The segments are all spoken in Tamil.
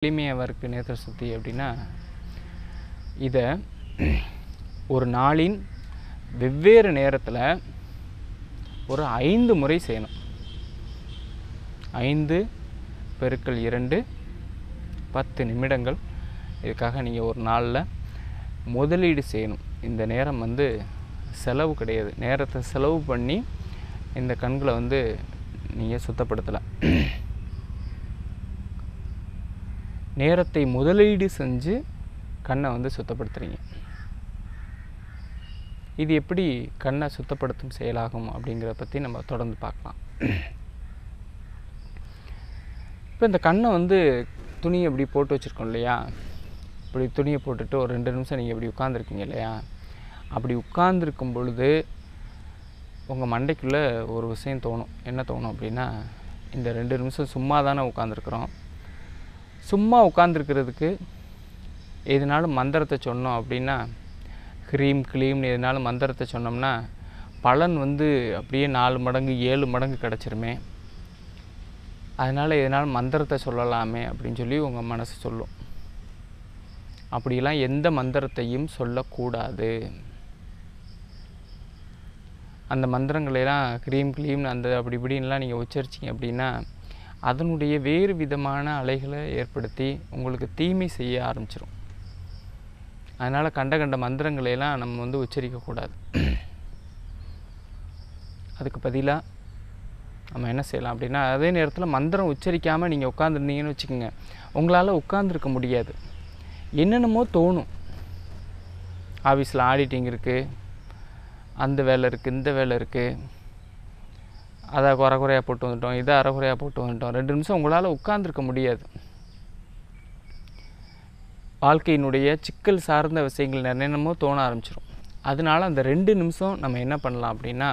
எளிமையாக இருக்குது நேத்திர சுத்தி அப்படின்னா இதை ஒரு நாளின் வெவ்வேறு நேரத்தில் ஒரு ஐந்து முறை செய்யணும் ஐந்து பெருக்கல் இரண்டு பத்து நிமிடங்கள் இதுக்காக நீங்கள் ஒரு நாளில் முதலீடு செய்யணும் இந்த நேரம் வந்து செலவு கிடையாது நேரத்தை செலவு பண்ணி இந்த கண்களை வந்து நீங்கள் சுத்தப்படுத்தலாம் நேரத்தை முதலீடு செஞ்சு கண்ணை வந்து சுத்தப்படுத்துகிறீங்க இது எப்படி கண்ணை சுத்தப்படுத்தும் செயலாகும் அப்படிங்கிறத பற்றி நம்ம தொடர்ந்து பார்க்கலாம் இப்போ இந்த கண்ணை வந்து துணியை இப்படி போட்டு வச்சுருக்கோம் இல்லையா இப்படி துணியை போட்டுட்டு ஒரு ரெண்டு நிமிஷம் நீங்கள் இப்படி உட்காந்துருக்கீங்க இல்லையா அப்படி உட்கார்ந்திருக்கும் பொழுது உங்கள் மண்டைக்குள்ளே ஒரு விஷயம் தோணும் என்ன தோணும் அப்படின்னா இந்த ரெண்டு நிமிஷம் சும்மா தானே உட்காந்துருக்குறோம் சும்மா உட்காந்துருக்கிறதுக்கு எதுனாலும் மந்திரத்தை சொன்னோம் அப்படின்னா க்ரீம் க்ளீம்னு எதுனாலும் மந்திரத்தை சொன்னோம்னா பலன் வந்து அப்படியே நாலு மடங்கு ஏழு மடங்கு கிடச்சிருமே அதனால் எதனாலும் மந்திரத்தை சொல்லலாமே அப்படின்னு சொல்லி உங்கள் மனசு சொல்லும் அப்படிலாம் எந்த மந்திரத்தையும் சொல்லக்கூடாது அந்த மந்திரங்களையெல்லாம் க்ரீம் க்ளீம்னு அந்த அப்படி இப்படின்லாம் நீங்கள் உச்சரிச்சிங்க அப்படின்னா அதனுடைய வேறு விதமான அலைகளை ஏற்படுத்தி உங்களுக்கு தீமை செய்ய ஆரம்பிச்சிடும் அதனால் கண்ட கண்ட மந்திரங்களையெல்லாம் நம்ம வந்து உச்சரிக்கக்கூடாது அதுக்கு பதிலாக நம்ம என்ன செய்யலாம் அப்படின்னா அதே நேரத்தில் மந்திரம் உச்சரிக்காமல் நீங்கள் உட்காந்துருந்தீங்கன்னு வச்சுக்கோங்க உங்களால் உட்காந்துருக்க முடியாது என்னென்னமோ தோணும் ஆஃபீஸில் ஆடிட்டிங் இருக்குது அந்த வேலை இருக்குது இந்த வேலை இருக்குது அதை குறை குறையாக போட்டு வந்துட்டோம் இதை அரைகுறையாக போட்டு வந்துட்டோம் ரெண்டு நிமிஷம் உங்களால் உட்கார்ந்திருக்க முடியாது வாழ்க்கையினுடைய சிக்கல் சார்ந்த விஷயங்கள் என்னென்னமோ தோண ஆரம்பிச்சிடும் அதனால அந்த ரெண்டு நிமிஷம் நம்ம என்ன பண்ணலாம் அப்படின்னா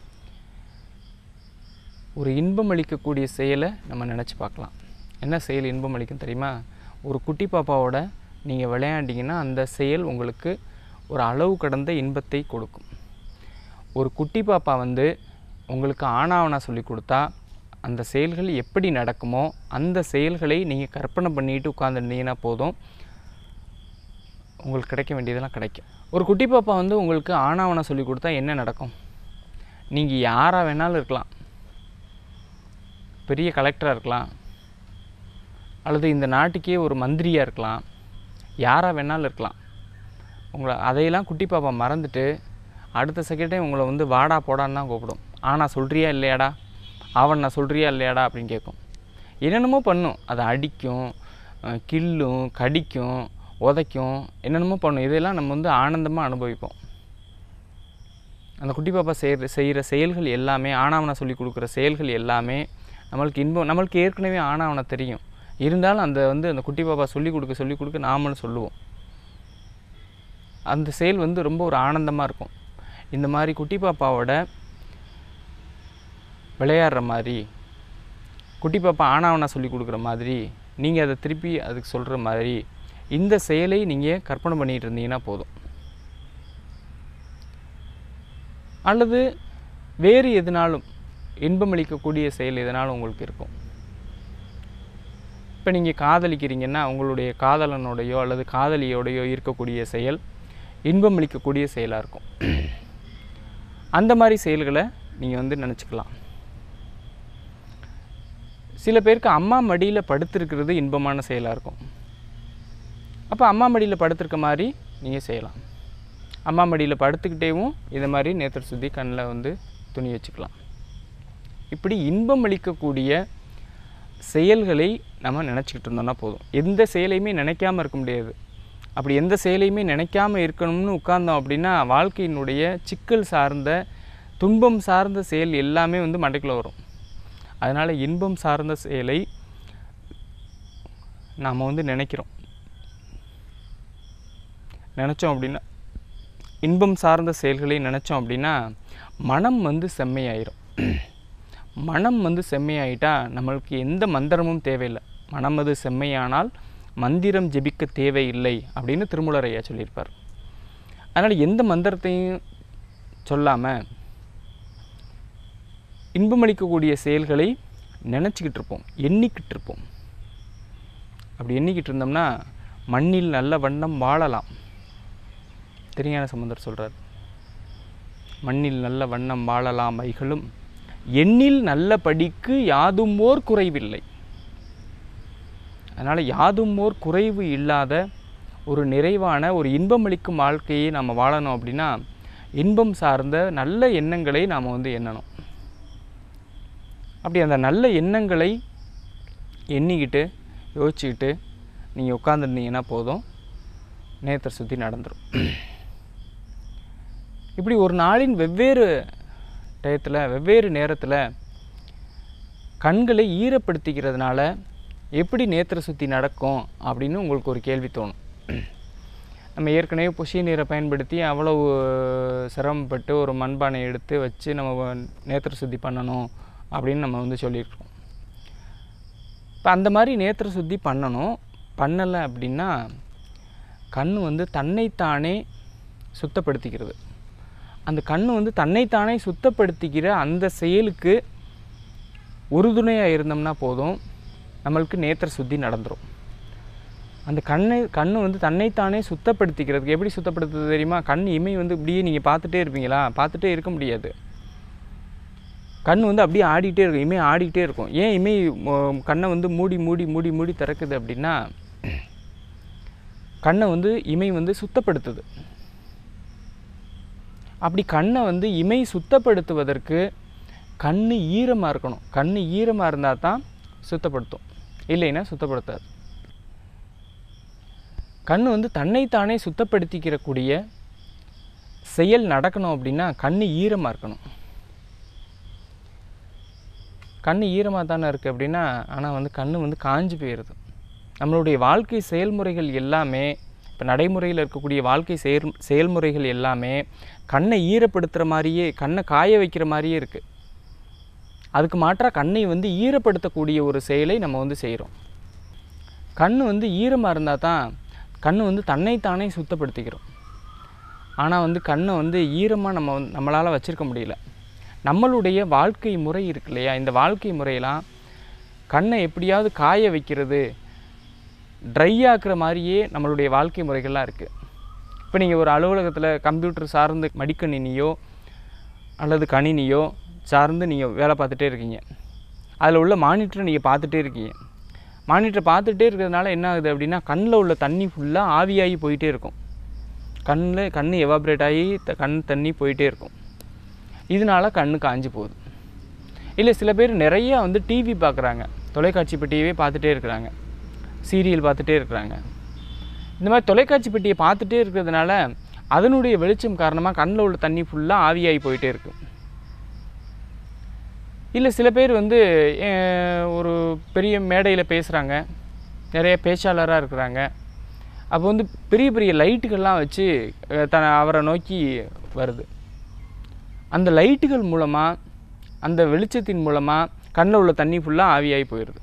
ஒரு இன்பம் அளிக்கக்கூடிய செயலை நம்ம நினச்சி பார்க்கலாம் என்ன செயல் இன்பம் அளிக்கும் தெரியுமா ஒரு குட்டி பாப்பாவோட நீங்கள் விளையாண்டிங்கன்னா அந்த செயல் உங்களுக்கு ஒரு அளவு கடந்த இன்பத்தை கொடுக்கும் ஒரு குட்டி பாப்பா வந்து உங்களுக்கு ஆனாவனா சொல்லி கொடுத்தா அந்த செயல்கள் எப்படி நடக்குமோ அந்த செயல்களை நீங்கள் கற்பனை பண்ணிட்டு உட்காந்துருந்தீங்கன்னா போதும் உங்களுக்கு கிடைக்க வேண்டியதெல்லாம் கிடைக்கும் ஒரு குட்டி பாப்பா வந்து உங்களுக்கு ஆனாவனா சொல்லி கொடுத்தா என்ன நடக்கும் நீங்கள் யாராக வேணாலும் இருக்கலாம் பெரிய கலெக்டராக இருக்கலாம் அல்லது இந்த நாட்டுக்கே ஒரு மந்திரியாக இருக்கலாம் யாராக வேணாலும் இருக்கலாம் உங்களை அதையெல்லாம் குட்டி பாப்பா மறந்துட்டு அடுத்த செகண்டே உங்களை வந்து வாடா போடான்னு தான் கூப்பிடும் ஆனால் சொல்கிறியா இல்லையாடா அவன் நான் சொல்கிறியா இல்லையாடா அப்படின்னு கேட்கும் என்னென்னமோ பண்ணும் அதை அடிக்கும் அஹ் கில்லும் கடிக்கும் உதைக்கும் என்னென்னமோ பண்ணும் இதெல்லாம் நம்ம வந்து ஆனந்தமாக அனுபவிப்போம் அந்த குட்டி பாப்பா செய்கிற செய்கிற செயல்கள் எல்லாமே ஆனாவனை சொல்லி கொடுக்குற செயல்கள் எல்லாமே நம்மளுக்கு இன்பம் நம்மளுக்கு ஏற்கனவே ஆனாவனை தெரியும் இருந்தாலும் அந்த வந்து அந்த குட்டி பாப்பா சொல்லி கொடுக்க சொல்லி கொடுக்க நாமளும் சொல்லுவோம் அந்த செயல் வந்து ரொம்ப ஒரு ஆனந்தமாக இருக்கும் இந்த மாதிரி குட்டி பாப்பாவோட விளையாடுற மாதிரி குட்டி பாப்பா ஆனாவனா சொல்லி கொடுக்குற மாதிரி நீங்கள் அதை திருப்பி அதுக்கு சொல்கிற மாதிரி இந்த செயலை நீங்கள் கற்பனை பண்ணிகிட்டு இருந்தீங்கன்னா போதும் அல்லது வேறு எதுனாலும் இன்பமளிக்கக்கூடிய செயல் எதனாலும் உங்களுக்கு இருக்கும் இப்போ நீங்கள் காதலிக்கிறீங்கன்னா உங்களுடைய காதலனோடையோ அல்லது காதலியோடையோ இருக்கக்கூடிய செயல் இன்பமளிக்கக்கூடிய செயலாக இருக்கும் அந்த மாதிரி செயல்களை நீங்கள் வந்து நினச்சிக்கலாம் சில பேருக்கு அம்மா மடியில் படுத்திருக்கிறது இன்பமான செயலாக இருக்கும் அப்போ அம்மா மடியில் படுத்திருக்க மாதிரி நீங்கள் செய்யலாம் அம்மா மடியில் படுத்துக்கிட்டேவும் இதை மாதிரி நேத்திர சுத்தி கண்ணில் வந்து துணி வச்சுக்கலாம் இப்படி இன்பம் அளிக்கக்கூடிய செயல்களை நம்ம நினச்சிக்கிட்டு இருந்தோம்னா போதும் எந்த செயலையுமே நினைக்காம இருக்க முடியாது அப்படி எந்த செயலையுமே நினைக்காம இருக்கணும்னு உட்கார்ந்தோம் அப்படின்னா வாழ்க்கையினுடைய சிக்கல் சார்ந்த துன்பம் சார்ந்த செயல் எல்லாமே வந்து மண்டைக்குள்ளே வரும் அதனால் இன்பம் சார்ந்த செயலை நாம் வந்து நினைக்கிறோம் நினச்சோம் அப்படின்னா இன்பம் சார்ந்த செயல்களை நினச்சோம் அப்படின்னா மனம் வந்து செம்மையாயிரும் மனம் வந்து செம்மையாயிட்டா நம்மளுக்கு எந்த மந்திரமும் தேவையில்லை மனம் அது செம்மையானால் மந்திரம் ஜெபிக்க தேவையில்லை அப்படின்னு திருமூலர் ஐயா சொல்லியிருப்பார் அதனால் எந்த மந்திரத்தையும் சொல்லாமல் இன்பமளிக்கக்கூடிய செயல்களை நினச்சிக்கிட்டு இருப்போம் எண்ணிக்கிட்டு இருப்போம் அப்படி எண்ணிக்கிட்டு இருந்தோம்னா மண்ணில் நல்ல வண்ணம் வாழலாம் திருஞான சம்பந்தர் சொல்கிறார் மண்ணில் நல்ல வண்ணம் வாழலாம் ஐகளும் எண்ணில் நல்ல படிக்கு யாதும் ஓர் குறைவில்லை அதனால் யாதும் ஓர் குறைவு இல்லாத ஒரு நிறைவான ஒரு இன்பமளிக்கும் வாழ்க்கையை நம்ம வாழணும் அப்படின்னா இன்பம் சார்ந்த நல்ல எண்ணங்களை நாம் வந்து எண்ணணும் அப்படி அந்த நல்ல எண்ணங்களை எண்ணிக்கிட்டு யோசிச்சுக்கிட்டு நீங்கள் உட்காந்துருந்தீங்கன்னா போதும் நேத்திர சுத்தி நடந்துடும் இப்படி ஒரு நாளின் வெவ்வேறு டயத்தில் வெவ்வேறு நேரத்தில் கண்களை ஈரப்படுத்திக்கிறதுனால எப்படி நேத்திர சுத்தி நடக்கும் அப்படின்னு உங்களுக்கு ஒரு கேள்வி தோணும் நம்ம ஏற்கனவே புஷி நீரை பயன்படுத்தி அவ்வளவு சிரமப்பட்டு ஒரு மண்பானை எடுத்து வச்சு நம்ம நேத்திர சுத்தி பண்ணணும் அப்படின்னு நம்ம வந்து சொல்லியிருக்கோம் இப்போ அந்த மாதிரி நேத்திர சுத்தி பண்ணணும் பண்ணலை அப்படின்னா கண் வந்து தன்னைத்தானே சுத்தப்படுத்திக்கிறது அந்த கண் வந்து தன்னைத்தானே சுத்தப்படுத்திக்கிற அந்த செயலுக்கு உறுதுணையாக இருந்தோம்னா போதும் நம்மளுக்கு நேத்திர சுத்தி நடந்துடும் அந்த கண்ணை கண் வந்து தன்னைத்தானே சுத்தப்படுத்திக்கிறதுக்கு எப்படி சுத்தப்படுத்துறது தெரியுமா கண் இமை வந்து இப்படியே நீங்கள் பார்த்துட்டே இருப்பீங்களா பார்த்துட்டே இருக்க முடியாது கண் வந்து அப்படியே ஆடிக்கிட்டே இருக்கும் இமை ஆடிக்கிட்டே இருக்கும் ஏன் இமை ம- கண்ணை வந்து மூடி மூடி மூடி மூடி திறக்குது அப்படின்னா கண்ணை வந்து இமை வந்து சுத்தப்படுத்துது அப்படி கண்ணை வந்து இமை சுத்தப்படுத்துவதற்கு கண் ஈரமாக இருக்கணும் கண் ஈரமாக இருந்தால் தான் சுத்தப்படுத்தும் இல்லைன்னா சுத்தப்படுத்தாது கண் வந்து தன்னைத்தானே சுத்தப்படுத்திக்கிறக்கூடிய செயல் நடக்கணும் அப்படின்னா கண் ஈரமாக இருக்கணும் கண் ஈரமாக தானே இருக்குது அப்படின்னா ஆனால் வந்து கண் வந்து காஞ்சு போயிடுது நம்மளுடைய வாழ்க்கை செயல்முறைகள் எல்லாமே இப்போ நடைமுறையில் இருக்கக்கூடிய வாழ்க்கை செயல் செயல்முறைகள் எல்லாமே கண்ணை ஈரப்படுத்துகிற மாதிரியே கண்ணை காய வைக்கிற மாதிரியே இருக்குது அதுக்கு மாற்றாக கண்ணை வந்து ஈரப்படுத்தக்கூடிய ஒரு செயலை நம்ம வந்து செய்கிறோம் கண் வந்து ஈரமாக இருந்தால் தான் கண் வந்து தன்னைத்தானே சுத்தப்படுத்திக்கிறோம் ஆனால் வந்து கண்ணை வந்து ஈரமாக நம்ம வந்து நம்மளால் வச்சுருக்க முடியல நம்மளுடைய வாழ்க்கை முறை இருக்கு இல்லையா இந்த வாழ்க்கை முறையெல்லாம் கண்ணை எப்படியாவது காய வைக்கிறது ட்ரை ஆக்குற மாதிரியே நம்மளுடைய வாழ்க்கை முறைகள்லாம் இருக்குது இப்போ நீங்கள் ஒரு அலுவலகத்தில் கம்ப்யூட்டர் சார்ந்த மடிக்கணினியோ அல்லது கணினியோ சார்ந்து நீங்கள் வேலை பார்த்துட்டே இருக்கீங்க அதில் உள்ள மானிட்டரை நீங்கள் பார்த்துட்டே இருக்கீங்க மானிட்டரை பார்த்துட்டே இருக்கிறதுனால என்ன ஆகுது அப்படின்னா கண்ணில் உள்ள தண்ணி ஃபுல்லாக ஆவியாகி போயிட்டே இருக்கும் கண்ணில் கண் எவாப்ரேட் ஆகி த- கண் தண்ணி போயிட்டே இருக்கும் இதனால கண்ணு காஞ்சு போகுது இல்லை சில பேர் நிறையா வந்து டிவி பார்க்குறாங்க தொலைக்காட்சி பெட்டியவே பார்த்துட்டே இருக்கிறாங்க சீரியல் பார்த்துட்டே இருக்கிறாங்க இந்த மாதிரி தொலைக்காட்சி பெட்டியை பார்த்துட்டே இருக்கிறதுனால அதனுடைய வெளிச்சம் காரணமாக கண்ணில் உள்ள தண்ணி ஃபுல்லாக ஆவியாகி போயிட்டே இருக்கு இல்லை சில பேர் வந்து அஹ், ஒரு பெரிய மேடையில் பேசுகிறாங்க நிறைய பேச்சாளராக இருக்கிறாங்க அப்போ வந்து பெரிய பெரிய லைட்டுகள்லாம் வச்சு அஹ், த அவரை நோக்கி வருது அந்த லைட்டுகள் மூலமாக அந்த வெளிச்சத்தின் மூலமாக கண்ணில் உள்ள தண்ணி ஃபுல்லாக ஆவியாகி போயிடுது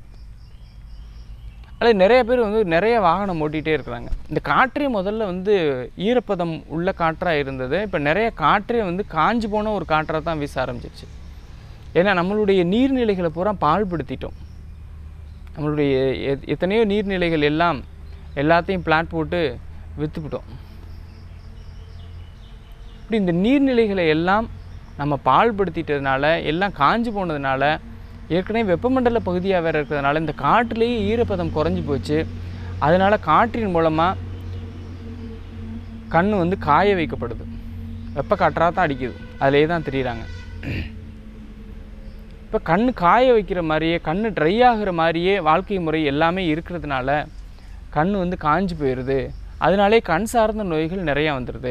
அது நிறைய பேர் வந்து நிறைய வாகனம் ஓட்டிகிட்டே இருக்கிறாங்க இந்த காற்றே முதல்ல வந்து ஈரப்பதம் உள்ள காற்றாக இருந்தது இப்போ நிறைய காற்றே வந்து காஞ்சு போன ஒரு காற்றாக தான் வீச ஆரம்பிச்சிருச்சு ஏன்னா நம்மளுடைய நீர்நிலைகளை பூரா பாழ்படுத்திட்டோம் நம்மளுடைய எத்- எத்தனையோ நீர்நிலைகள் எல்லாம் எல்லாத்தையும் பிளாட் போட்டு விற்றுப்பிட்டோம் இப்படி இந்த நீர்நிலைகளை எல்லாம் நம்ம பாழ்படுத்திட்டதுனால எல்லாம் காஞ்சு போனதுனால ஏற்கனவே வெப்பமண்டல பகுதியாக வேறு இருக்கிறதுனால இந்த காற்றுலேயே ஈரப்பதம் குறைஞ்சி போச்சு அதனால் காற்றின் மூலமாக கண் வந்து காய வைக்கப்படுது வெப்ப காற்றாக தான் அடிக்குது அதிலே தான் தெரியுறாங்க இப்போ கண் காய வைக்கிற மாதிரியே கண் ட்ரை ஆகிற மாதிரியே வாழ்க்கை முறை எல்லாமே இருக்கிறதுனால கண் வந்து காஞ்சு போயிடுது அதனாலே கண் சார்ந்த நோய்கள் நிறையா வந்துடுது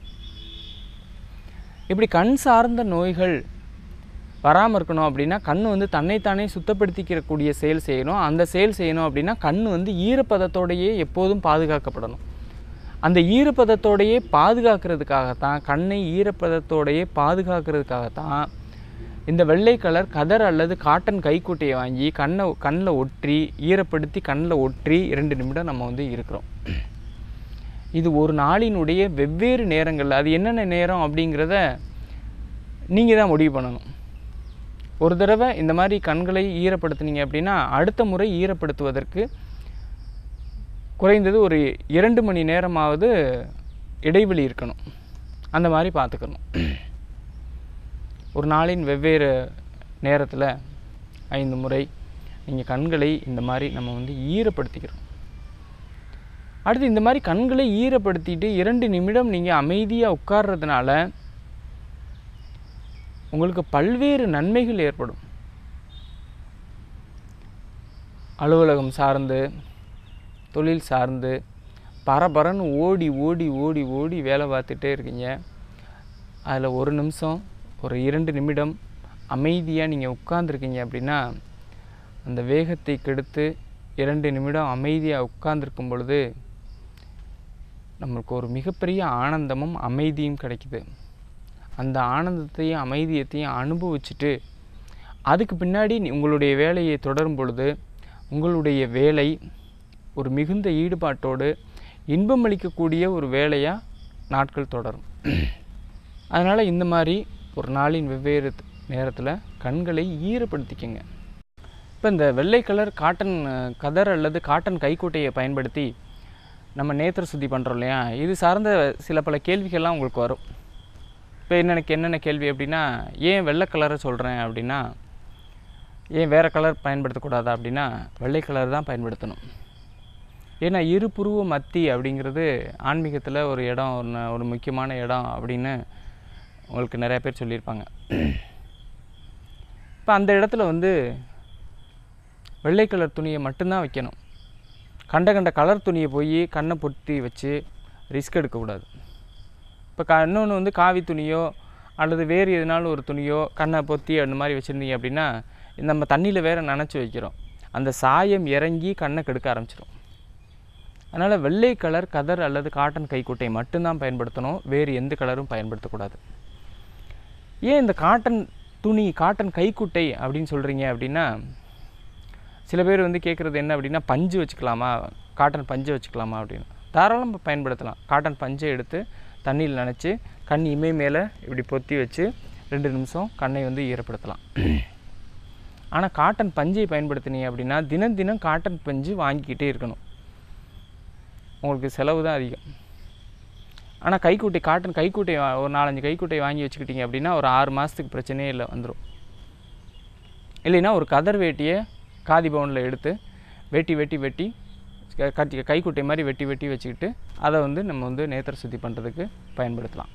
இப்படி கண் சார்ந்த நோய்கள் வராமல் இருக்கணும் அப்படின்னா கண் வந்து தன்னைத்தானே சுத்தப்படுத்திக்கிறக்கூடிய செயல் செய்யணும் அந்த செயல் செய்யணும் அப்படின்னா கண் வந்து ஈரப்பதத்தோடையே எப்போதும் பாதுகாக்கப்படணும் அந்த ஈரப்பதத்தோடையே பாதுகாக்கிறதுக்காகத்தான் கண்ணை ஈரப்பதத்தோடையே பாதுகாக்கிறதுக்காகத்தான் இந்த வெள்ளை கலர் கதர் அல்லது காட்டன் கைக்குட்டையை வாங்கி கண்ணை கண்ணில் ஒற்றி ஈரப்படுத்தி கண்ணில் ஒற்றி இரண்டு நிமிடம் நம்ம வந்து இருக்கிறோம் இது ஒரு நாளினுடைய வெவ்வேறு நேரங்கள் அது என்னென்ன நேரம் அப்படிங்கிறத நீங்கள் தான் முடிவு பண்ணணும் ஒரு தடவை இந்த மாதிரி கண்களை ஈரப்படுத்துனீங்க அப்படின்னா அடுத்த முறை ஈரப்படுத்துவதற்கு குறைந்தது ஒரு இரண்டு மணி நேரமாவது இடைவெளி இருக்கணும் அந்த மாதிரி பார்த்துக்கணும் ஒரு நாளின் வெவ்வேறு நேரத்தில் ஐந்து முறை நீங்கள் கண்களை இந்த மாதிரி நம்ம வந்து ஈரப்படுத்திக்கிறோம் அடுத்து இந்த மாதிரி கண்களை ஈரப்படுத்திட்டு இரண்டு நிமிடம் நீங்கள் அமைதியாக உட்கார்றதுனால உங்களுக்கு பல்வேறு நன்மைகள் ஏற்படும் அலுவலகம் சார்ந்து தொழில் சார்ந்து பரபரன்னு ஓடி ஓடி ஓடி ஓடி வேலை பார்த்துட்டே இருக்கீங்க அதில் ஒரு நிமிஷம் ஒரு இரண்டு நிமிடம் அமைதியாக நீங்கள் உட்கார்ந்துருக்கீங்க அப்படின்னா அந்த வேகத்தை கெடுத்து இரண்டு நிமிடம் அமைதியாக உட்கார்ந்துருக்கும் பொழுது நம்மளுக்கு ஒரு மிகப்பெரிய ஆனந்தமும் அமைதியும் கிடைக்குது அந்த ஆனந்தத்தையும் அமைதியத்தையும் அனுபவிச்சுட்டு அதுக்கு பின்னாடி நீ- உங்களுடைய வேலையை தொடரும் பொழுது உங்களுடைய வேலை ஒரு மிகுந்த ஈடுபாட்டோடு இன்பம் அளிக்கக்கூடிய ஒரு வேலையாக நாட்கள் தொடரும் அதனால் இந்த மாதிரி ஒரு நாளின் வெவ்வேறு நேரத்தில் கண்களை ஈரப்படுத்திக்கங்க இப்போ இந்த வெள்ளை கலர் காட்டன் அஹ், கதர் அல்லது காட்டன் கைக்குட்டையை பயன்படுத்தி நம்ம நேத்திர சுத்தி பண்ணுறோம் இல்லையா இது சார்ந்த சில பல கேள்விகள்லாம் உங்களுக்கு வரும் இப்போ எனக்கு என்னென்ன கேள்வி அப்படின்னா ஏன் வெள்ளை கலரை சொல்கிறேன் அப்படின்னா ஏன் வேறு கலர் பயன்படுத்தக்கூடாதா அப்படின்னா வெள்ளை கலர் தான் பயன்படுத்தணும் ஏன்னா இரு புருவ மத்தி அப்படிங்கிறது ஆன்மீகத்தில் ஒரு இடம் ஒன்று ஒரு முக்கியமான இடம் அப்படின்னு உங்களுக்கு நிறைய பேர் சொல்லியிருப்பாங்க இப்போ அந்த இடத்துல வந்து வெள்ளை கலர் துணியை மட்டும்தான் வைக்கணும் கண்ட கண்ட கலர் துணியை போய் கண்ணை பொத்தி வச்சு ரிஸ்க் எடுக்கக்கூடாது இப்போ க இன்னொன்று வந்து காவி துணியோ அல்லது வேறு எதுனாலும் ஒரு துணியோ கண்ணை பொத்தி அந்த மாதிரி வச்சுருந்தீங்க அப்படின்னா நம்ம தண்ணியில் வேற நனைச்சி வைக்கிறோம் அந்த சாயம் இறங்கி கண்ணை கெடுக்க ஆரம்பிச்சிடும் அதனால் வெள்ளை கலர் கதர் அல்லது காட்டன் கைக்குட்டை மட்டும்தான் பயன்படுத்தணும் வேறு எந்த கலரும் பயன்படுத்தக்கூடாது ஏன் இந்த காட்டன் துணி காட்டன் கைக்குட்டை அப்படின்னு சொல்கிறீங்க அப்படின்னா சில பேர் வந்து கேட்குறது என்ன அப்படின்னா பஞ்சு வச்சுக்கலாமா காட்டன் பஞ்சு வச்சுக்கலாமா அப்படின்னு தாராளமாக பயன்படுத்தலாம் காட்டன் பஞ்சை எடுத்து தண்ணியில் நனைச்சி கண் இமை மேலே இப்படி பொத்தி வச்சு ரெண்டு நிமிஷம் கண்ணை வந்து ஈரப்படுத்தலாம் ஆனால் காட்டன் பஞ்சை பயன்படுத்தினீங்க அப்படின்னா தினம் தினம் காட்டன் பஞ்சு வாங்கிக்கிட்டே இருக்கணும் உங்களுக்கு செலவு தான் அதிகம் ஆனால் கைக்குட்டை காட்டன் கைக்குட்டை வா- ஒரு நாலஞ்சு கைக்குட்டை வாங்கி வச்சுக்கிட்டீங்க அப்படின்னா ஒரு ஆறு மாதத்துக்கு பிரச்சனையே இல்லை வந்துடும் இல்லைன்னா ஒரு கதர் வேட்டியை காதி பவுனில் எடுத்து வெட்டி வெட்டி வெட்டி க- கட்டி கைக்குட்டை மாதிரி வெட்டி வெட்டி வச்சுக்கிட்டு அதை வந்து நம்ம வந்து நேத்திர சுத்தி பண்ணுறதுக்கு பயன்படுத்தலாம்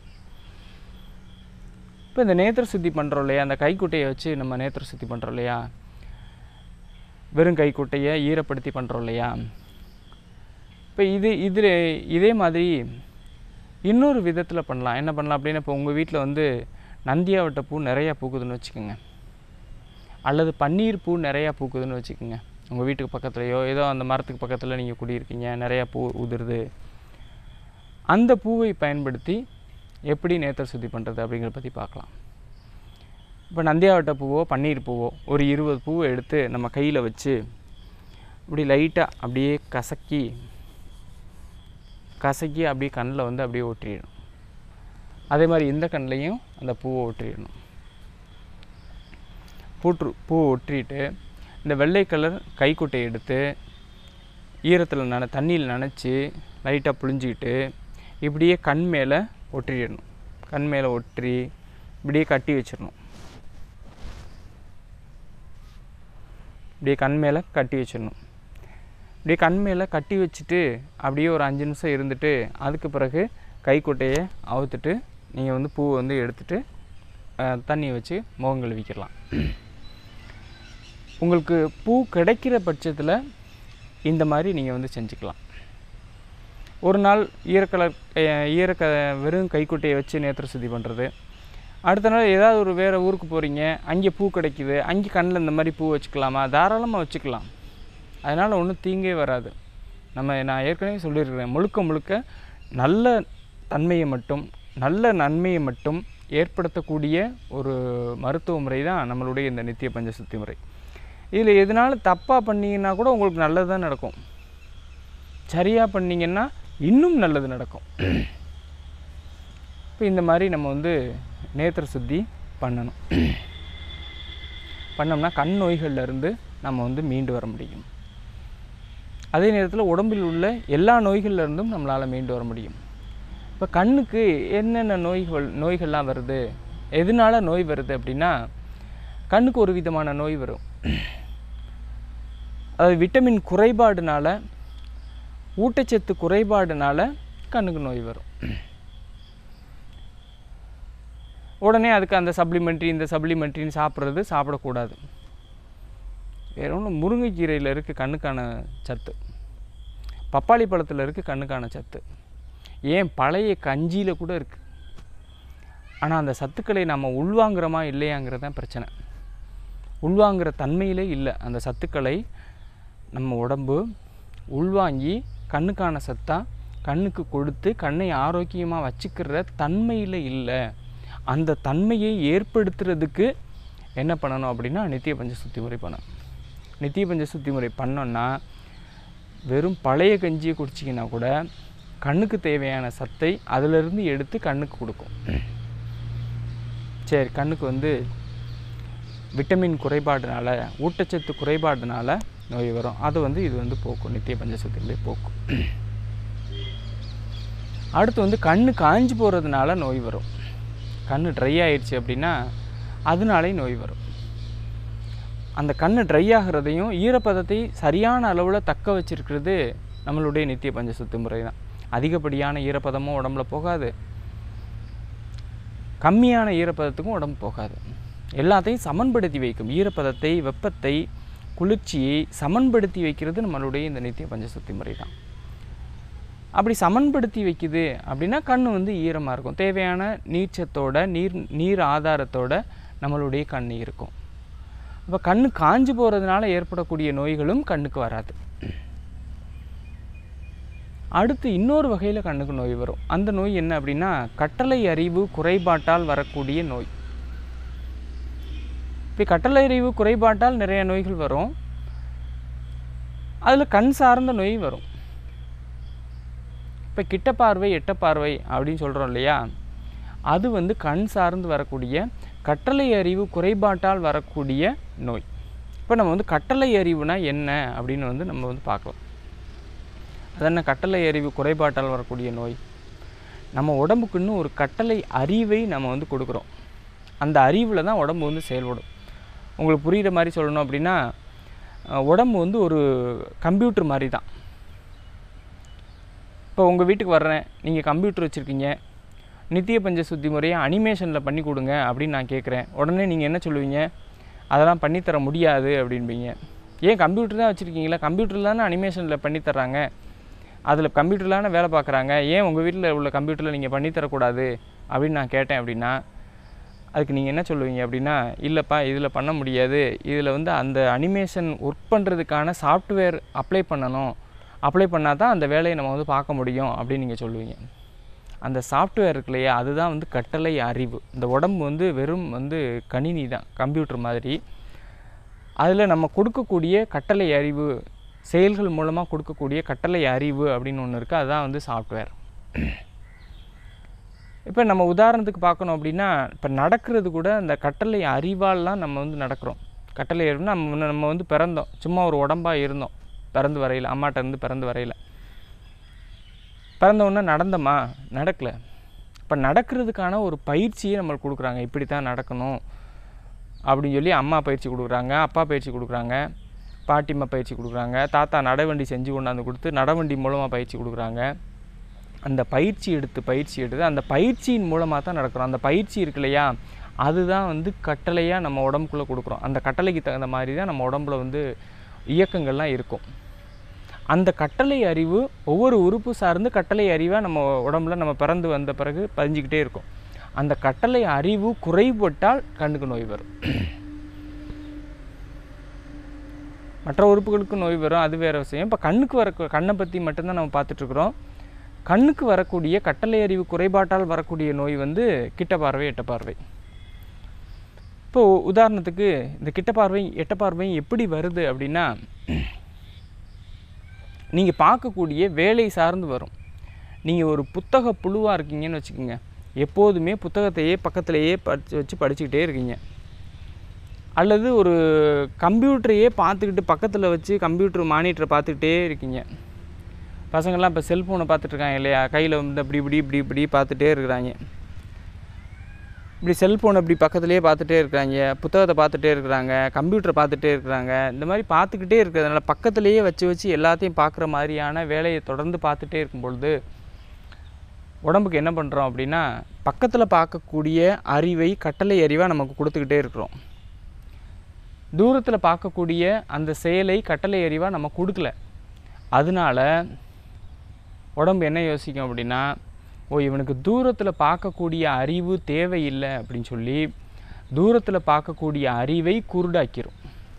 இப்போ இந்த நேத்திர சுத்தி பண்ணுறோம் இல்லையா அந்த கைக்குட்டையை வச்சு நம்ம நேத்திர சுத்தி பண்ணுறோம் இல்லையா வெறும் கைக்குட்டையை ஈரப்படுத்தி பண்ணுறோம் இல்லையா இப்போ இது இதில் இதே மாதிரி இன்னொரு விதத்தில் பண்ணலாம் என்ன பண்ணலாம் அப்படின்னா இப்போ உங்கள் வீட்டில் வந்து நந்தியாவட்ட பூ நிறையா பூக்குதுன்னு வச்சுக்கோங்க அல்லது பன்னீர் பூ நிறையா பூக்குதுன்னு வச்சுக்கோங்க உங்கள் வீட்டுக்கு பக்கத்துலையோ ஏதோ அந்த மரத்துக்கு பக்கத்தில் நீங்கள் குடியிருக்கீங்க நிறையா பூ உதிருது அந்த பூவை பயன்படுத்தி எப்படி நேத்திர சுத்தி பண்ணுறது அப்படிங்கிறத பற்றி பார்க்கலாம் இப்போ நந்தியாவட்ட பூவோ பன்னீர் பூவோ ஒரு இருபது பூவை எடுத்து நம்ம கையில் வச்சு இப்படி லைட்டாக அப்படியே கசக்கி கசக்கி அப்படியே கண்ணில் வந்து அப்படியே ஒட்டிடணும் அதே மாதிரி இந்த கண்ணிலையும் அந்த பூவை ஒட்டிடணும் பூற்று பூவை ஒட்டிட்டு இந்த வெள்ளை கலர் கைக்குட்டையை எடுத்து ஈரத்தில் நன தண்ணியில் நனைச்சி லைட்டாக புழிஞ்சிக்கிட்டு இப்படியே கண் மேலே ஒட்டிடணும் கண் மேலே ஒட்டி இப்படியே கட்டி வச்சிடணும் இப்படியே கண் மேலே கட்டி வச்சிடணும் இப்படியே கண் மேலே கட்டி வச்சுட்டு அப்படியே ஒரு அஞ்சு நிமிஷம் இருந்துட்டு அதுக்கு பிறகு கைக்குட்டையை அவுத்துட்டு நீங்கள் வந்து பூவை வந்து எடுத்துட்டு அஹ், தண்ணியை வச்சு முகம் கழுவிக்கிடலாம் உங்களுக்கு பூ கிடைக்கிற பட்சத்தில் இந்த மாதிரி நீங்கள் வந்து செஞ்சுக்கலாம் ஒரு நாள் ஈரக்கலர் அஹ், ஈரக்க வெறும் கைக்குட்டையை வச்சு நேத்திர சுத்தி பண்ணுறது அடுத்த நாள் ஏதாவது ஒரு வேறு ஊருக்கு போகிறீங்க அங்கே பூ கிடைக்குது அங்கே கண்ணில் இந்த மாதிரி பூ வச்சுக்கலாமா தாராளமாக வச்சுக்கலாம் அதனால் ஒன்றும் தீங்கே வராது நம்ம நான் ஏற்கனவே சொல்லியிருக்கிறேன் முழுக்க முழுக்க நல்ல தன்மையை மட்டும் நல்ல நன்மையை மட்டும் ஏற்படுத்தக்கூடிய ஒரு மருத்துவ முறை தான் நம்மளுடைய இந்த நித்திய பஞ்சசுத்தி முறை இதில் எதனால தப்பாக பண்ணீங்கன்னா கூட உங்களுக்கு நல்லது தான் நடக்கும் சரியாக பண்ணீங்கன்னா இன்னும் நல்லது நடக்கும் இப்போ இந்த மாதிரி நம்ம வந்து நேத்திர சுத்தி பண்ணணும் பண்ணோம்னா கண் நோய்கள்ல இருந்து நம்ம வந்து மீண்டு வர முடியும் அதே நேரத்தில் உடம்பில் உள்ள எல்லா நோய்கள்ல இருந்தும் நம்மளால் மீண்டு வர முடியும் இப்போ கண்ணுக்கு என்னென்ன நோய்கள் நோய்கள்லாம் வருது எதனால நோய் வருது அப்படின்னா கண்ணுக்கு ஒரு விதமான நோய் வரும் அதாவது விட்டமின் குறைபாடுனால ஊட்டச்சத்து குறைபாடுனால கண்ணுக்கு நோய் வரும் உடனே அதுக்கு அந்த சப்ளிமெண்ட்ரி இந்த சப்ளிமெண்ட்ரின்னு சாப்பிட்றது சாப்பிடக்கூடாது வேற ஒன்றும் முருங்கைக்கீரையில் இருக்குது கண்ணுக்கான சத்து பப்பாளி பழத்தில் இருக்குது கண்ணுக்கான சத்து ஏன் பழைய கஞ்சியில் கூட இருக்குது ஆனால் அந்த சத்துக்களை நம்ம உள்வாங்குறோமா இல்லையாங்கிறது தான் பிரச்சனை உள்வாங்குற தன்மையிலே இல்லை அந்த சத்துக்களை நம்ம உடம்பு உள்வாங்கி கண்ணுக்கான சத்தா கண்ணுக்கு கொடுத்து கண்ணை ஆரோக்கியமாக வச்சுக்கிற தன்மையில் இல்லை அந்த தன்மையை ஏற்படுத்துறதுக்கு என்ன பண்ணணும் அப்படின்னா நித்திய பஞ்ச சுத்தி முறை பண்ணணும் நித்திய பஞ்ச சுத்தி முறை பண்ணோன்னா வெறும் பழைய கஞ்சியை குடிச்சிங்கன்னா கூட கண்ணுக்கு தேவையான சத்தை அதிலிருந்து எடுத்து கண்ணுக்கு கொடுக்கும் சரி கண்ணுக்கு வந்து விட்டமின் குறைபாடுனால ஊட்டச்சத்து குறைபாடுனால நோய் வரும் அது வந்து இது வந்து போக்கும் நித்திய பஞ்சசத்திலே போக்கும் அடுத்து வந்து கண்ணு காஞ்சி போகிறதுனால நோய் வரும் கண்ணு ட்ரை ஆயிடுச்சு அப்படின்னா அதனாலே நோய் வரும் அந்த கண்ணு ட்ரை ஆகிறதையும் ஈரப்பதத்தை சரியான அளவில் தக்க வச்சிருக்கிறது நம்மளுடைய நித்திய பஞ்சசுத்து முறை தான் அதிகப்படியான ஈரப்பதமும் உடம்புல போகாது கம்மியான ஈரப்பதத்துக்கும் உடம்பு போகாது எல்லாத்தையும் சமன்படுத்தி வைக்கும் ஈரப்பதத்தை வெப்பத்தை குளிர்ச்சியை சமன்படுத்தி வைக்கிறது நம்மளுடைய இந்த நித்திய பஞ்சசுத்தி முறை தான் அப்படி சமன்படுத்தி வைக்குது அப்படின்னா கண் வந்து ஈரமாக இருக்கும் தேவையான நீர்ச்சத்தோட நீர் நீர் ஆதாரத்தோட நம்மளுடைய கண் இருக்கும் அப்போ கண் காஞ்சு போகிறதுனால ஏற்படக்கூடிய நோய்களும் கண்ணுக்கு வராது அடுத்து இன்னொரு வகையில் கண்ணுக்கு நோய் வரும் அந்த நோய் என்ன அப்படின்னா கட்டளை அறிவு குறைபாட்டால் வரக்கூடிய நோய் இப்போ கட்டளை அறிவு குறைபாட்டால் நிறைய நோய்கள் வரும் அதில் கண் சார்ந்த நோய் வரும் இப்போ கிட்ட பார்வை எட்ட பார்வை அப்படின்னு சொல்கிறோம் இல்லையா அது வந்து கண் சார்ந்து வரக்கூடிய கட்டளை அறிவு குறைபாட்டால் வரக்கூடிய நோய் இப்போ நம்ம வந்து கட்டளை அறிவுனா என்ன அப்படின்னு வந்து நம்ம வந்து பார்க்கலாம் அது என்ன கட்டளை அறிவு குறைபாட்டால் வரக்கூடிய நோய் நம்ம உடம்புக்குன்னு ஒரு கட்டளை அறிவை நம்ம வந்து கொடுக்குறோம் அந்த அறிவில் தான் உடம்பு வந்து செயல்படும் உங்களுக்கு புரிகிற மாதிரி சொல்லணும் அப்படின்னா அஹ், உடம்பு வந்து ஒரு கம்ப்யூட்டர் மாதிரி தான் இப்போ உங்கள் வீட்டுக்கு வர்றேன் நீங்கள் கம்ப்யூட்டர் வச்சுருக்கீங்க நித்திய பஞ்ச சுத்தி முறையை அனிமேஷனில் பண்ணி கொடுங்க அப்படின்னு நான் கேட்குறேன் உடனே நீங்கள் என்ன சொல்லுவீங்க அதெல்லாம் பண்ணித்தர முடியாது அப்படின்பீங்க ஏன் கம்ப்யூட்டர் தான் வச்சுருக்கீங்களா கம்ப்யூட்டர் தானே அனிமேஷனில் பண்ணித்தர்றாங்க அதில் கம்ப்யூட்டர்லான வேலை பார்க்குறாங்க ஏன் உங்கள் வீட்டில் உள்ள கம்ப்யூட்டரில் நீங்கள் பண்ணித்தரக்கூடாது அப்படின்னு நான் கேட்டேன் அப்படின்னா அதுக்கு நீங்கள் என்ன சொல்லுவீங்க அப்படின்னா இல்லைப்பா இதில் பண்ண முடியாது இதில் வந்து அந்த அனிமேஷன் ஒர்க் பண்ணுறதுக்கான சாஃப்ட்வேர் அப்ளை பண்ணணும் அப்ளை பண்ணால் தான் அந்த வேலையை நம்ம வந்து பார்க்க முடியும் அப்படின்னு நீங்கள் சொல்லுவீங்க அந்த சாஃப்ட்வேர் இருக்கு இல்லையா அதுதான் வந்து கட்டளை அறிவு இந்த உடம்பு வந்து வெறும் வந்து கணினி தான் கம்ப்யூட்டர் மாதிரி அதில் நம்ம கொடுக்கக்கூடிய கட்டளை அறிவு செயல்கள் மூலமாக கொடுக்கக்கூடிய கட்டளை அறிவு அப்படின்னு ஒன்று இருக்குது அதுதான் வந்து சாஃப்ட்வேர் இப்போ நம்ம உதாரணத்துக்கு பார்க்கணும் அப்படின்னா இப்போ நடக்கிறது கூட அந்த கட்டளை அறிவால்லாம் நம்ம வந்து நடக்கிறோம் கட்டளை அறிவுனா நம்ம வந்து- நம்ம வந்து பிறந்தோம் சும்மா ஒரு உடம்பாக இருந்தோம் பிறந்து வரையில் அம்மாட்ட இருந்து பிறந்து வரையில் பிறந்த உடனே நடந்தோமா நடக்கலை இப்போ நடக்கிறதுக்கான ஒரு பயிற்சியை நம்மளுக்கு கொடுக்குறாங்க இப்படி தான் நடக்கணும் அப்படின்னு சொல்லி அம்மா பயிற்சி கொடுக்குறாங்க அப்பா பயிற்சி கொடுக்குறாங்க பாட்டிம்மா பயிற்சி கொடுக்குறாங்க தாத்தா நடவண்டி செஞ்சு கொண்டாந்து கொடுத்து நடவண்டி மூலமாக பயிற்சி கொடுக்குறாங்க அந்த பயிற்சி எடுத்து பயிற்சி எடுத்து அந்த பயிற்சியின் மூலமாக தான் நடக்கிறோம் அந்த பயிற்சி இருக்கு இல்லையா அதுதான் வந்து கட்டளையாக நம்ம உடம்புக்குள்ளே கொடுக்குறோம் அந்த கட்டளைக்கு தகுந்த மாதிரி தான் நம்ம உடம்புல வந்து இயக்கங்கள்லாம் இருக்கும் அந்த கட்டளை அறிவு ஒவ்வொரு உறுப்பு சார்ந்து கட்டளை அறிவாக நம்ம உடம்புல நம்ம பிறந்து வந்த பிறகு பதிஞ்சுக்கிட்டே இருக்கும் அந்த கட்டளை அறிவு குறைபட்டால் கண்ணுக்கு நோய் வரும் மற்ற உறுப்புகளுக்கு நோய் வரும் அது வேறு விஷயம் இப்போ கண்ணுக்கு வர கண்ணை பற்றி மட்டும்தான் நம்ம பார்த்துட்ருக்குறோம் கண்ணுக்கு வரக்கூடிய கட்டளை அறிவு குறைபாட்டால் வரக்கூடிய நோய் வந்து கிட்ட பார்வை எட்ட பார்வை இப்போ உதாரணத்துக்கு இந்த கிட்ட பார்வை எட்ட பார்வை எப்படி வருது அப்படின்னா நீங்கள் பார்க்கக்கூடிய வேலை சார்ந்து வரும் நீங்கள் ஒரு புத்தக புழுவாக இருக்கீங்கன்னு வச்சுக்கோங்க எப்போதுமே புத்தகத்தையே பக்கத்துலேயே படிச்சு வச்சு படிச்சுக்கிட்டே இருக்கீங்க அல்லது ஒரு கம்ப்யூட்டரையே பார்த்துக்கிட்டு பக்கத்தில் வச்சு கம்ப்யூட்டர் மானிட்டரை பார்த்துக்கிட்டே இருக்கீங்க பசங்கள்லாம் இப்போ செல்ஃபோனை பார்த்துட்ருக்காங்க இல்லையா கையில் வந்து அப்படி இப்படி இப்படி இப்படி பார்த்துட்டே இருக்கிறாங்க இப்படி செல்ஃபோனை இப்படி பக்கத்துலேயே பார்த்துட்டே இருக்கிறாங்க புத்தகத்தை பார்த்துட்டே இருக்கிறாங்க கம்ப்யூட்டரை பார்த்துட்டே இருக்கிறாங்க இந்த மாதிரி பார்த்துக்கிட்டே இருக்கிறதுனால பக்கத்துலேயே வச்சு வச்சு எல்லாத்தையும் பார்க்குற மாதிரியான வேலையை தொடர்ந்து பார்த்துட்டே இருக்கும் பொழுது உடம்புக்கு என்ன பண்ணுறோம் அப்படின்னா பக்கத்தில் பார்க்கக்கூடிய அறிவை கட்டளை அறிவாக நமக்கு கொடுத்துக்கிட்டே இருக்கிறோம் தூரத்தில் பார்க்கக்கூடிய அந்த செயலை கட்டளை அறிவாக நம்ம கொடுக்கல அதனால உடம்பு என்ன யோசிக்கும் அப்படின்னா ஓ இவனுக்கு தூரத்தில் பார்க்கக்கூடிய அறிவு தேவையில்லை அப்படின்னு சொல்லி தூரத்தில் பார்க்கக்கூடிய அறிவை குருடாக்கிரும்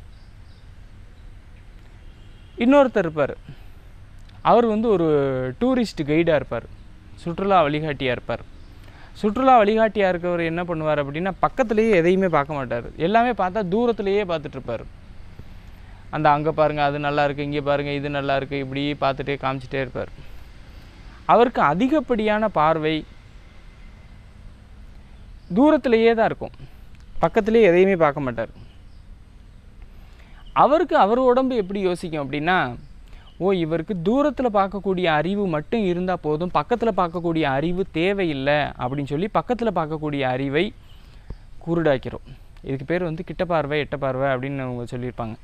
இன்னொருத்தர் இருப்பார் அவர் வந்து ஒரு டூரிஸ்ட் கைடாக இருப்பார் சுற்றுலா வழிகாட்டியாக இருப்பார் சுற்றுலா வழிகாட்டியாக இருக்கவர் என்ன பண்ணுவார் அப்படின்னா பக்கத்துலேயே எதையுமே பார்க்க மாட்டார் எல்லாமே பார்த்தா தூரத்துலேயே பார்த்துட்டு இருப்பார் அந்த அங்கே பாருங்கள் அது நல்லா இருக்குது இங்கே பாருங்கள் இது நல்லா இருக்குது இப்படி பார்த்துட்டே காமிச்சிட்டே இருப்பார் அவருக்கு அதிகப்படியான பார்வை தூரத்திலேயே தான் இருக்கும் பக்கத்துலேயே எதையுமே பார்க்க மாட்டார் அவருக்கு அவர் உடம்பு எப்படி யோசிக்கும் அப்படின்னா ஓ இவருக்கு தூரத்தில் பார்க்கக்கூடிய அறிவு மட்டும் இருந்தால் போதும் பக்கத்தில் பார்க்கக்கூடிய அறிவு தேவையில்லை அப்படின்னு சொல்லி பக்கத்தில் பார்க்கக்கூடிய அறிவை குருடாக்கிறோம் இதுக்கு பேர் வந்து கிட்ட பார்வை எட்ட பார்வை அப்படின்னு அவங்க சொல்லியிருப்பாங்க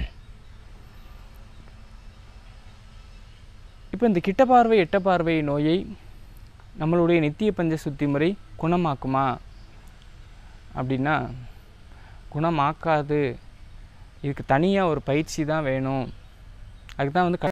இப்போ இந்த கிட்ட பார்வை எட்ட பார்வை நோயை நம்மளுடைய நித்திய பஞ்ச சுத்தி முறை குணமாக்குமா அப்படின்னா குணமாக்காது இதுக்கு தனியாக ஒரு பயிற்சி தான் வேணும் அதுக்கு தான் வந்து க